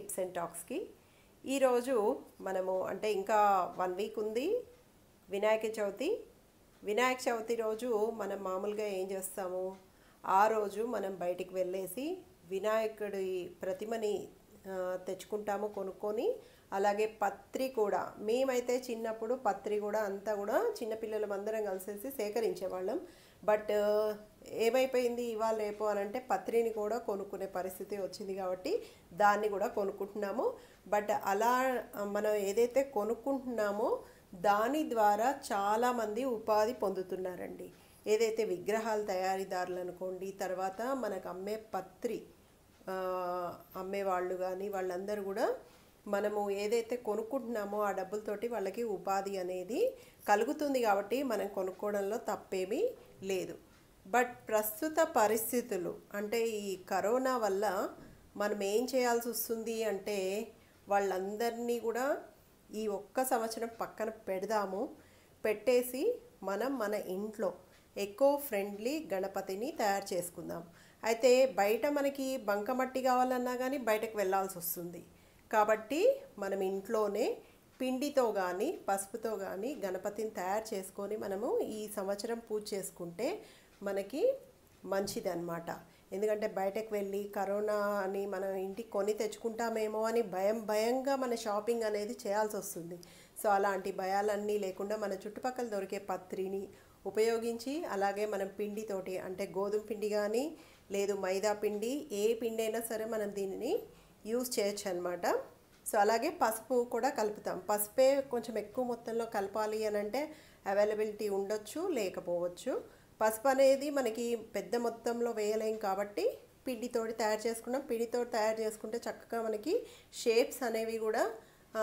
Tips and టాక్స్కి ఈరోజు మనము అంటే ఇంకా వన్ వీక్ ఉంది వినాయక చవితి వినాయక చవితి రోజు మనం మామూలుగా ఏం చేస్తాము ఆ రోజు మనం బయటికి వెళ్ళేసి వినాయకుడి ప్రతిమని ఆ, తెచ్చుకుంటాము కొనుక్కొని అలాగే పత్రి కూడా మేమైతే చిన్నప్పుడు పత్రి కూడా అంతా కూడా చిన్నపిల్లలం అందరం కలిసేసి సేకరించేవాళ్ళం బట్ ఏమైపోయింది ఇవాళ రేపు అని అంటే పత్రిని కూడా కొనుక్కునే పరిస్థితి వచ్చింది కాబట్టి దాన్ని కూడా కొనుక్కుంటున్నాము బట్ అలా మనం ఏదైతే కొనుక్కుంటున్నామో దాని ద్వారా చాలామంది ఉపాధి పొందుతున్నారండి ఏదైతే విగ్రహాల తయారీదారులు అనుకోండి తర్వాత మనకు అమ్మే పత్రి ఆ, అమ్మేవాళ్ళు కానీ వాళ్ళందరూ కూడా మనము ఏదైతే కొనుక్కుంటున్నామో ఆ డబ్బులతోటి వాళ్ళకి ఉపాధి అనేది కలుగుతుంది కాబట్టి మనం కొనుక్కోవడంలో తప్పేమీ లేదు బట్ ప్రస్తుత పరిస్థితులు అంటే ఈ కరోనా వల్ల మనం ఏం చేయాల్సి వస్తుంది అంటే వాళ్ళందరినీ కూడా ఈ ఒక్క సంవత్సరం పక్కన పెడదాము పెట్టేసి మనం మన ఇంట్లో ఎకో ఫ్రెండ్లీ గణపతిని తయారు చేసుకుందాం అయితే బయట మనకి బంకమట్టి కావాలన్నా కానీ బయటకు వెళ్ళాల్సి వస్తుంది కాబట్టి మనం ఇంట్లోనే పిండితో కానీ పసుపుతో కానీ గణపతిని తయారు చేసుకొని మనము ఈ సంవత్సరం పూజ చేసుకుంటే మనకి మంచిది అనమాట ఎందుకంటే బయటకు వెళ్ళి కరోనా అని మనం ఇంటికి కొని తెచ్చుకుంటామేమో అని భయం భయంగా మన షాపింగ్ అనేది చేయాల్సి వస్తుంది సో అలాంటి భయాలన్నీ లేకుండా మన చుట్టుపక్కల దొరికే పత్రిని ఉపయోగించి అలాగే మనం పిండితోటి అంటే గోధుమ పిండి కానీ లేదు మైదా పిండి ఏ పిండి అయినా సరే మనం దీనిని యూజ్ చేయొచ్చు అనమాట సో అలాగే పసుపు కూడా కలుపుతాం పసుపే కొంచెం ఎక్కువ మొత్తంలో కలపాలి అని అంటే అవైలబిలిటీ ఉండొచ్చు లేకపోవచ్చు పసుపు అనేది మనకి పెద్ద మొత్తంలో వేయలేం కాబట్టి పిండితోటి తయారు చేసుకున్నాం పిండితోటి తయారు చేసుకుంటే చక్కగా మనకి షేప్స్ అనేవి కూడా ఆ,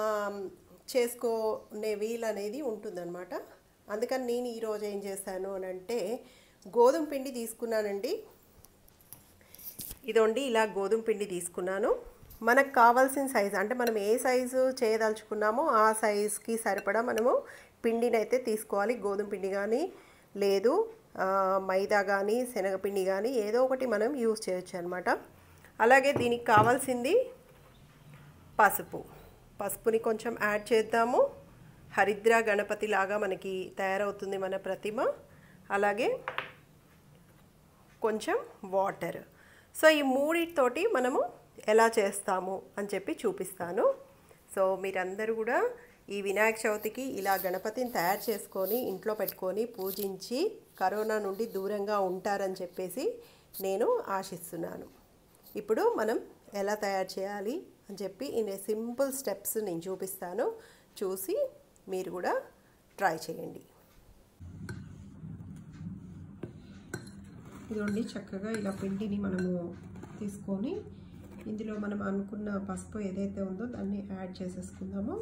చేసుకునే వీలు అనేది ఉంటుందన్నమాట అందుకని నేను ఈరోజు ఏం చేశాను అని అంటే గోధుమ పిండి తీసుకున్నానండి ఇదోండి ఇలా గోధుమ పిండి తీసుకున్నాను మనకు కావాల్సిన సైజు అంటే మనం ఏ సైజు చేయదలుచుకున్నామో ఆ సైజుకి సరిపడా మనము పిండిని అయితే తీసుకోవాలి గోధుమ పిండి కానీ లేదు ఆ, మైదా కానీ శనగపిండి కానీ ఏదో ఒకటి మనం యూజ్ చేయొచ్చు అనమాట అలాగే దీనికి కావాల్సింది పసుపు పసుపుని కొంచెం యాడ్ చేద్దాము హరిద్ర గణపతి లాగా మనకి తయారవుతుంది మన ప్రతిమ అలాగే కొంచెం వాటర్ సో ఈ మూడితోటి మనము ఎలా చేస్తాము అని చెప్పి చూపిస్తాను సో మీరందరూ కూడా ఈ వినాయక చవితికి ఇలా గణపతిని తయారు చేసుకొని ఇంట్లో పెట్టుకొని పూజించి కరోనా నుండి దూరంగా ఉంటారని చెప్పేసి నేను ఆశిస్తున్నాను ఇప్పుడు మనం ఎలా తయారు చేయాలి అని చెప్పి ఇన్ సింపుల్ స్టెప్స్ నేను చూపిస్తాను చూసి మీరు కూడా ట్రై చేయండి ఇదిగోండి చక్కగా ఇలా పిండిని మనము తీసుకొని ఇందులో మనం అనుకున్న పసుపు ఏదైతే ఉందో దాన్ని యాడ్ చేసేసుకుందాము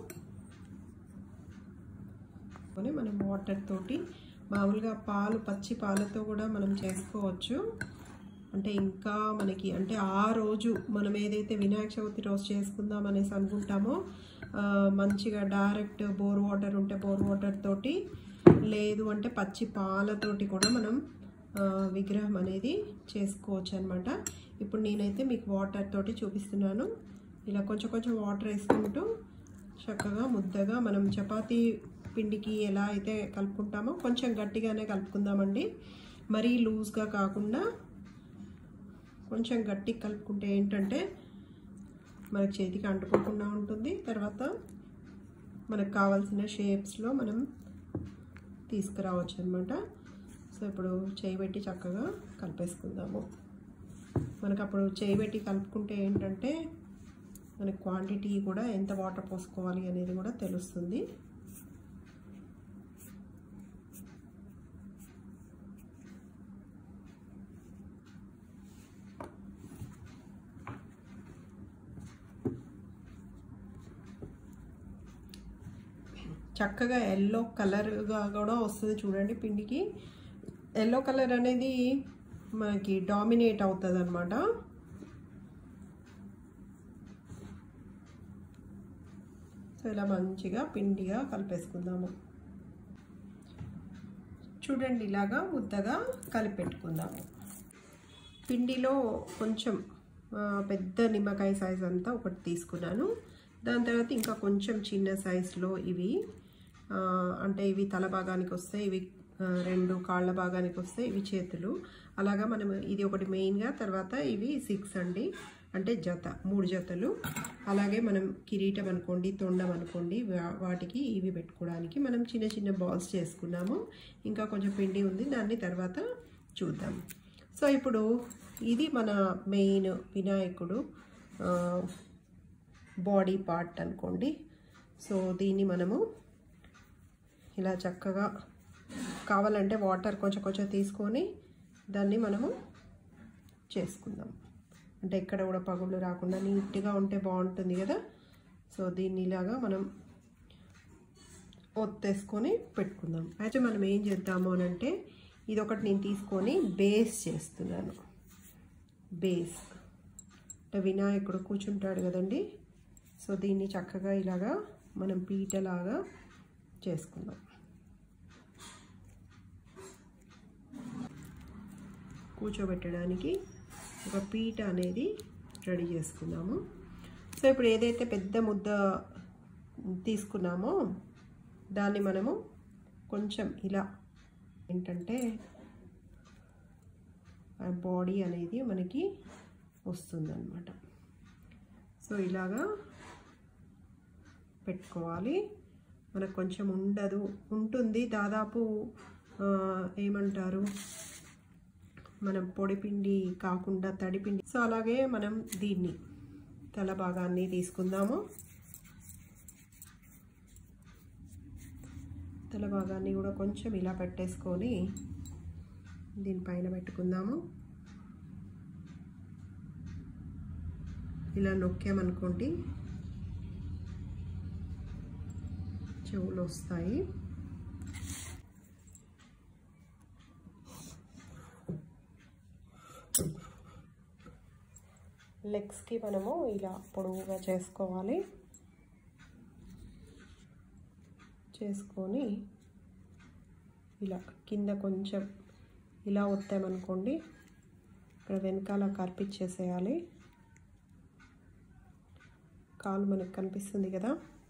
కొని మనం వాటర్ తోటి మామూలుగా పాలు పచ్చి పాలతో కూడా మనం చేసుకోవచ్చు అంటే ఇంకా మనకి అంటే ఆ రోజు మనం ఏదైతే వినాయక చవితి రోజు చేసుకుందాం అనేసి అనుకుంటామో ఆ, మంచిగా డైరెక్ట్ బోర్ వాటర్ ఉంటే బోర్ వాటర్ తోటి లేదు అంటే పచ్చి పాలతోటి కూడా మనం ఆ, విగ్రహం అనేది చేసుకోవచ్చు అనమాట ఇప్పుడు నేనైతే మీకు వాటర్ తోటి చూపిస్తున్నాను ఇలా కొంచెం కొంచెం వాటర్ వేసుకుంటూ చక్కగా ముద్దగా మనం చపాతీ పిండికి ఎలా అయితే కలుపుకుంటామో కొంచెం గట్టిగానే కలుపుకుందామండి మరీ లూజ్గా కాకుండా కొంచెం గట్టిగా కలుపుకుంటే ఏంటంటే మనకి చేతికి అంటుకోకుండా ఉంటుంది తర్వాత మనకు కావాల్సిన షేప్స్లో మనం తీసుకురావచ్చు అనమాట సో ఇప్పుడు చేయి పెట్టి చక్కగా కలిపేసుకుందాము మనకు అప్పుడు చేయి పెట్టి కలుపుకుంటే ఏంటంటే మనకి క్వాంటిటీ కూడా ఎంత వాటర్ పోసుకోవాలి అనేది కూడా తెలుస్తుంది చక్కగా ఎల్లో కలర్గా కూడా వస్తుంది చూడండి పిండికి ఎల్లో కలర్ అనేది మనకి డామినేట్ అవుతుంది అనమాట సో ఇలా మంచిగా పిండిగా కలిపేసుకుందాము చూడండి ఇలాగా ముద్దగా కలిపెట్టుకుందాము పిండిలో కొంచెం ఆ, పెద్ద నిమ్మకాయ సైజ్ అంతా ఒకటి తీసుకున్నాను దాని తర్వాత ఇంకా కొంచెం చిన్న సైజులో ఇవి ఆ, అంటే ఇవి తల భాగానికి వస్తాయి ఇవి ఆ, రెండు కాళ్ళ భాగానికి వస్తాయి ఇవి చేతులు అలాగా మనం ఇది ఒకటి మెయిన్గా తర్వాత ఇవి సిక్స్ అండి అంటే జత మూడు జతలు అలాగే మనం కిరీటం అనుకోండి తొండం అనుకోండి వా- వాటికి ఇవి పెట్టుకోవడానికి మనం చిన్న చిన్న బాల్స్ చేసుకున్నాము ఇంకా కొంచెం పిండి ఉంది దాన్ని తర్వాత చూద్దాం సో ఇప్పుడు ఇది మన మెయిన్ వినాయకుడు బాడీ పార్ట్ అనుకోండి సో దీన్ని మనము ఇలా చక్కగా కావాలంటే వాటర్ కొంచెం కొంచెం తీసుకొని దాన్ని మనము చేసుకుందాం అంటే ఎక్కడ కూడా పగుళ్ళు రాకుండా నీట్గా ఉంటే బాగుంటుంది కదా సో దీన్ని ఇలాగా మనం ఒత్తేసుకొని పెట్టుకుందాం అయితే మనం ఏం చేద్దాము అని అంటే ఇది ఒకటి నేను తీసుకొని బేస్ చేస్తున్నాను బేస్ అంటే వినాయకుడు కూర్చుంటాడు కదండి సో దీన్ని చక్కగా ఇలాగా మనం పీటలాగా చేసుకుందాం కూర్చోబెట్టడానికి ఒక పీట అనేది రెడీ చేసుకున్నాము సో ఇప్పుడు ఏదైతే పెద్ద ముద్ద తీసుకున్నామో దాన్ని మనము కొంచెం ఇలా ఏంటంటే ఆ బాడీ అనేది మనకి వస్తుందన్నమాట సో ఇలాగా పెట్టుకోవాలి మనకు కొంచెం ఉండదు ఉంటుంది దాదాపు ఆ, ఏమంటారు మనం పొడిపిండి కాకుండా తడిపిండి సో అలాగే మనం దీన్ని తల భాగాన్ని తీసుకుందాము తల భాగాన్ని కూడా కొంచెం ఇలా పెట్టేసుకొని దీనిపైన పెట్టుకుందాము ఇలా నొక్కామనుకోండి చెవులు వస్తాయి లెగ్స్కి మనము ఇలా పొడవుగా చేసుకోవాలి చేసుకొని ఇలా కింద కొంచెం ఇలా వస్తామనుకోండి ఇక్కడ వెనకాల కర్పిచ్చేసేయాలి కాలు మనకు కనిపిస్తుంది కదా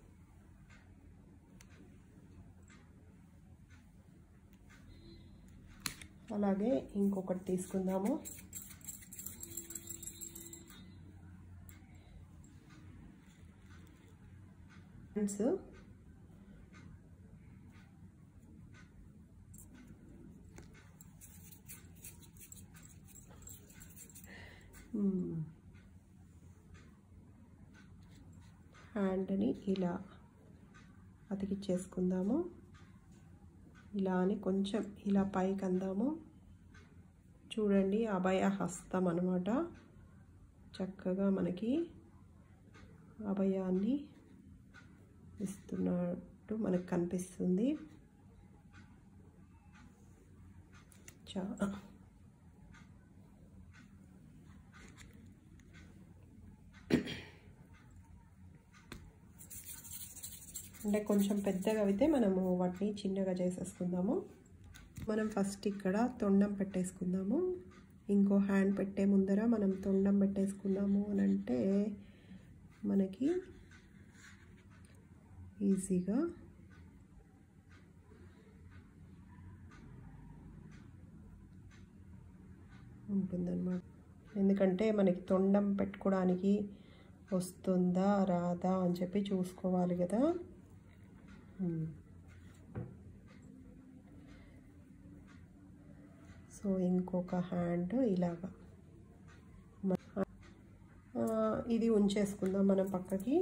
అలాగే ఇంకొకటి తీసుకుందాము ఫ్రెండ్స్ హ్యాండ్ని ఇలా అతికిచ్చేసుకుందాము ఇలా అని కొంచెం ఇలా పైకి అందాము చూడండి అభయ హస్తం అనమాట చక్కగా మనకి అభయాన్ని ఇస్తున్నట్టు మనకు కనిపిస్తుంది చా అంటే కొంచెం పెద్దగా అయితే మనము వాటిని చిన్నగా చేసేసుకుందాము మనం ఫస్ట్ ఇక్కడ తొండం పెట్టేసుకుందాము ఇంకో హ్యాండ్ పెట్టే ముందర మనం తొండం పెట్టేసుకున్నాము అని అంటే మనకి ఈజీగా ఉంటుందన్నమాట ఎందుకంటే మనకి తొండం పెట్టుకోవడానికి వస్తుందా రాదా అని చెప్పి చూసుకోవాలి కదా ఉమ్. సో ఇంకొక హ్యాండ్ ఇలాగా మ- ఆ, ఇది ఉంచేసుకుందాం మనం పక్కకి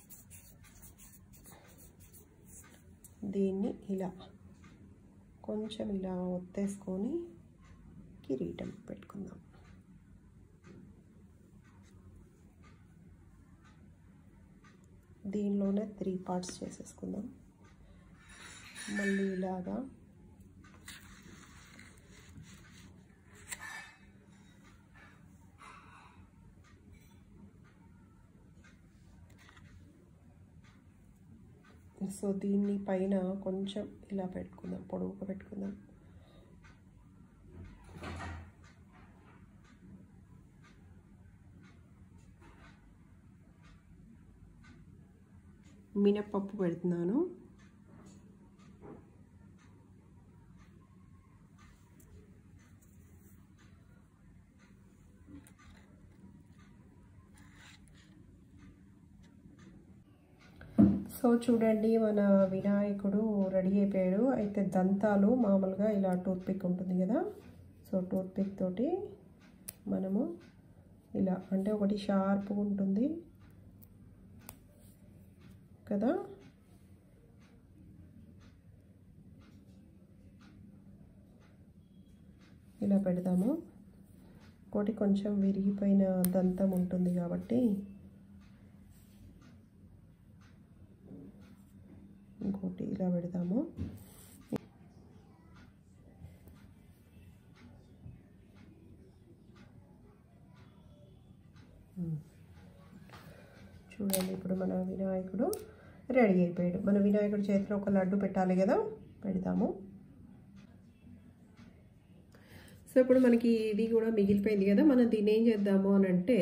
దీన్ని ఇలా కొంచెం ఇలా ఒత్తేసుకొని కిరీటం పెట్టుకుందాం దీనిలోనే త్రీ పార్ట్స్ చేసేసుకుందాం మళ్ళీ ఇలాగా సో దీన్ని పైన కొంచెం ఇలా పెట్టుకుందాం పొడవుగా పెట్టుకుందాం మినప్పప్పు పెడుతున్నాను సో చూడండి మన వినాయకుడు రెడీ అయిపోయాడు అయితే దంతాలు మామూలుగా ఇలా టూత్పిక్ ఉంటుంది కదా సో టూత్పిక్ తోటి మనము ఇలా అంటే ఒకటి షార్ప్ ఉంటుంది కదా ఇలా పెడదాము ఒకటి కొంచెం విరిగిపోయిన దంతం ఉంటుంది కాబట్టి ఇంకోటి ఇలా పెడదాము చూడండి ఇప్పుడు మన వినాయకుడు రెడీ అయిపోయాడు మన వినాయకుడి చేతిలో ఒక లడ్డు పెట్టాలి కదా పెడతాము సో ఇప్పుడు మనకి ఇది కూడా మిగిలిపోయింది కదా మనం దీన్ని ఏం చేద్దాము అని అంటే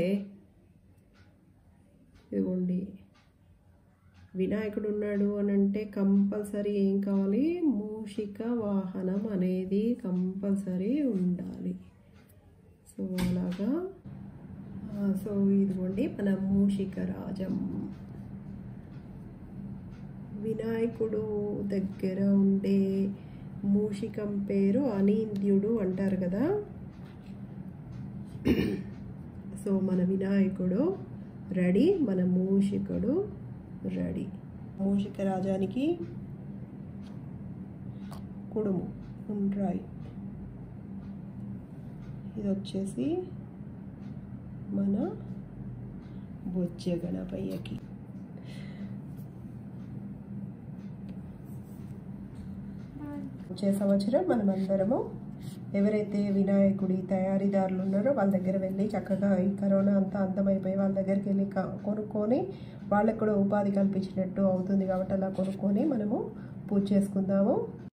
ఇదిగోండి వినాయకుడు ఉన్నాడు అని అంటే కంపల్సరీ ఏం కావాలి మూషిక వాహనం అనేది కంపల్సరీ ఉండాలి సో అలాగా సో ఇదిగోండి మన మూషిక రాజం వినాయకుడు దగ్గర ఉండే మూషికం పేరు అనీంద్యుడు అంటారు కదా సో మన వినాయకుడు రెడీ మన మూషికుడు రెడీ మూషిక రాజానికి కుడుము ఉండ్రాయి ఇది వచ్చేసి మన బొజ్జ గణపయ్యకి వచ్చే సంవత్సరం మనమందరము ఎవరైతే వినాయకుడి తయారీదారులు ఉన్నారో వాళ్ళ దగ్గర వెళ్ళి చక్కగా ఈ కరోనా అంతా అంతమైపోయి వాళ్ళ దగ్గరికి వెళ్ళి కొనుక్కొని వాళ్ళకు కూడా ఉపాధి కల్పించినట్టు అవుతుంది కాబట్టి అలా కొనుక్కొని మనము పూజ చేసుకుందాము